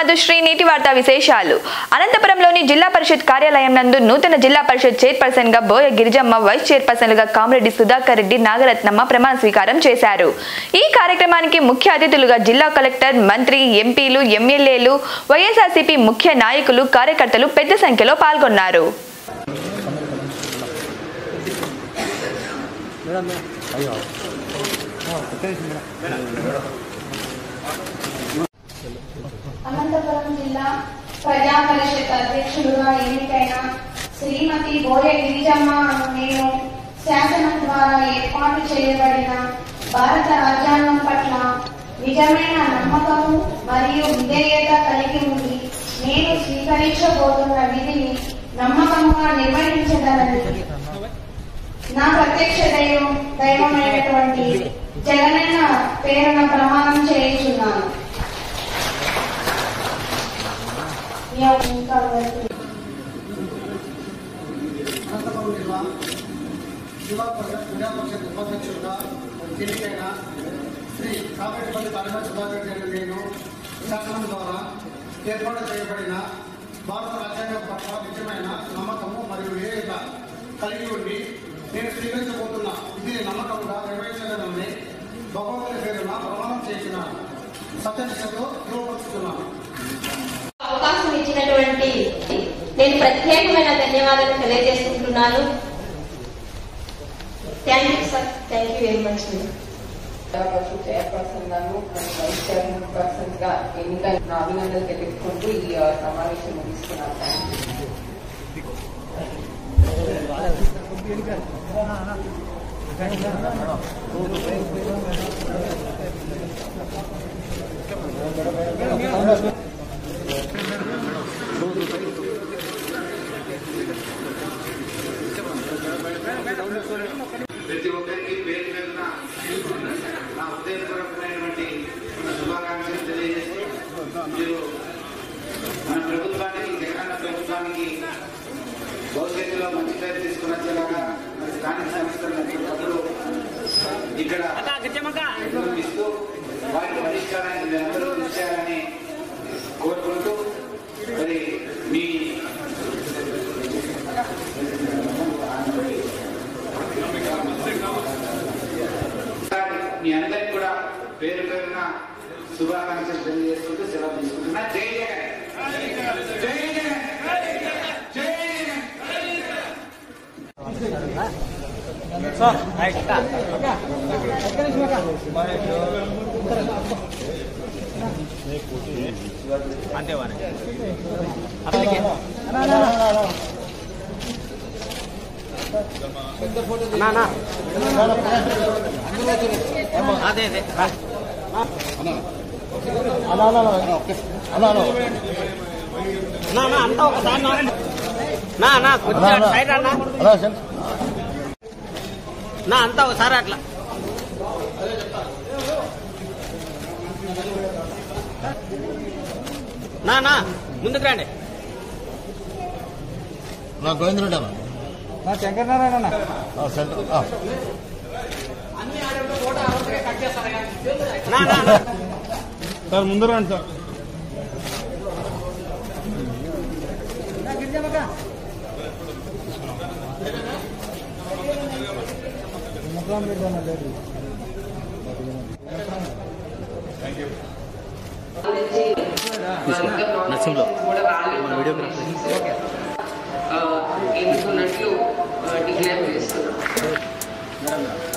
మధుశ్రీ నీటి వార్తా విశేషాలు అనంతపురంలోని జిల్లా పరిషత్ కార్యాలయం నందు నూతన జిల్లా పరిషత్ చైర్పర్సన్ గా బోయ గిరిజమ్మ వైస్ చైర్పర్సన్లుగా కామిరెడ్డి సుధాకర్ రెడ్డి నాగరత్నమ్మ ప్రమాణ స్వీకారం చేశారు ఈ కార్యక్రమానికి ముఖ్య అతిథులుగా జిల్లా కలెక్టర్ మంత్రి ఎంపీలు ఎమ్మెల్యేలు వైఎస్ఆర్సీపీ ముఖ్య నాయకులు కార్యకర్తలు పెద్ద సంఖ్యలో పాల్గొన్నారు అనంతపురం జిల్లా ప్రజా పరిషత్ అధ్యక్షులుగా ఎన్నికైన శ్రీమతి బోయ గిరిజమ్మ అను నేను శాసనం ద్వారా ఏర్పాటు చేయబడిన భారత రాజ్యాంగం పట్ల నిజమైన నమ్మకము మరియు విధేయత కలిగి ఉండి నేను స్వీకరించబోతున్న విధిని నమ్మకంగా నిర్వహించగలని నా ప్రత్యక్ష దైవం దైవమైనటువంటి జగనన్న పేరున ప్రమాణం చేయించున్నాను యా, ఇంకా వరకు. అనంతపురం జిల్లా జిల్లా పరిషత్ ప్రజా పరిషత్ ఉపాధ్యక్షులుగా ఎన్నికైన శ్రీ కాపేటిపల్లి తారక సుధాకర్ రెడ్డి నేను శాసనం ద్వారా ఏర్పాటు చేయబడిన భారత రాజ్యాంగం పట్ల నిజమైన నమ్మకము మరియు విధేయత కలిగి ఉండి నేను స్వీకరించబోతున్న ఇది నమ్మకంగా నిర్వహించగలని భగవంతుని పేరున ప్రమాణం చేసిన సత్యనిష్టతో ధృవపరుచుతున్నాను అవకాశం ఇచ్చినటువంటి నేను ప్రత్యేకమైన ధన్యవాదాలు తెలియజేసుకుంటున్నాను thank you sir thank you very much పరిషత్ చైర్పర్సన్ గాను వైస్ చైర్మన్ పర్సన్ గా ఎన్నిక నా అభినందనలు తెలుపుకుంటూ ఈ ఆ, సమావేశం ముగిస్తున్నాను ప్రతి ఒక్కరికి పేరు పేరున నా హృదయపూర్వకమైనటువంటి శుభాకాంక్షలు తెలియజేస్తూ మీరు మన ప్రభుత్వానికి జగనన్న ప్రభుత్వానికి భవిష్యత్తులో మంచి పేరు తీసుకుని వచ్చేలాగా మరి స్థానిక సంస్థలు ఎప్పటికప్పుడు ఇక్కడ ఇస్తూ వాటి పరిష్కారానికి మీరందరూ కృషి చేయాలని కోరుకుంటూ మరి మీ మీ అందరికి కూడా పేరు పేరున శుభాకాంక్షలు తెలియజేసుకుంటూ సెలవు తీసుకుంటున్నా జై జగన్ జై జగన్ జై జగన్ నా నా అంతా ఒకసారి నా నా నా కొంచెం అటు సైడ్ అన్నా నా అంతా ఒకసారి అట్లా నా నా ముందుకు రండి నా గోవిందరెడ్డి అన్న నా శంకరనారాయణ ఆ, సెంటర్ ఆ. నా నా నా. సార్ ముందు రండి సార్ నరసింహలో ఎన్నుకున్నట్లు డిక్లేర్ చేస్తున్నాం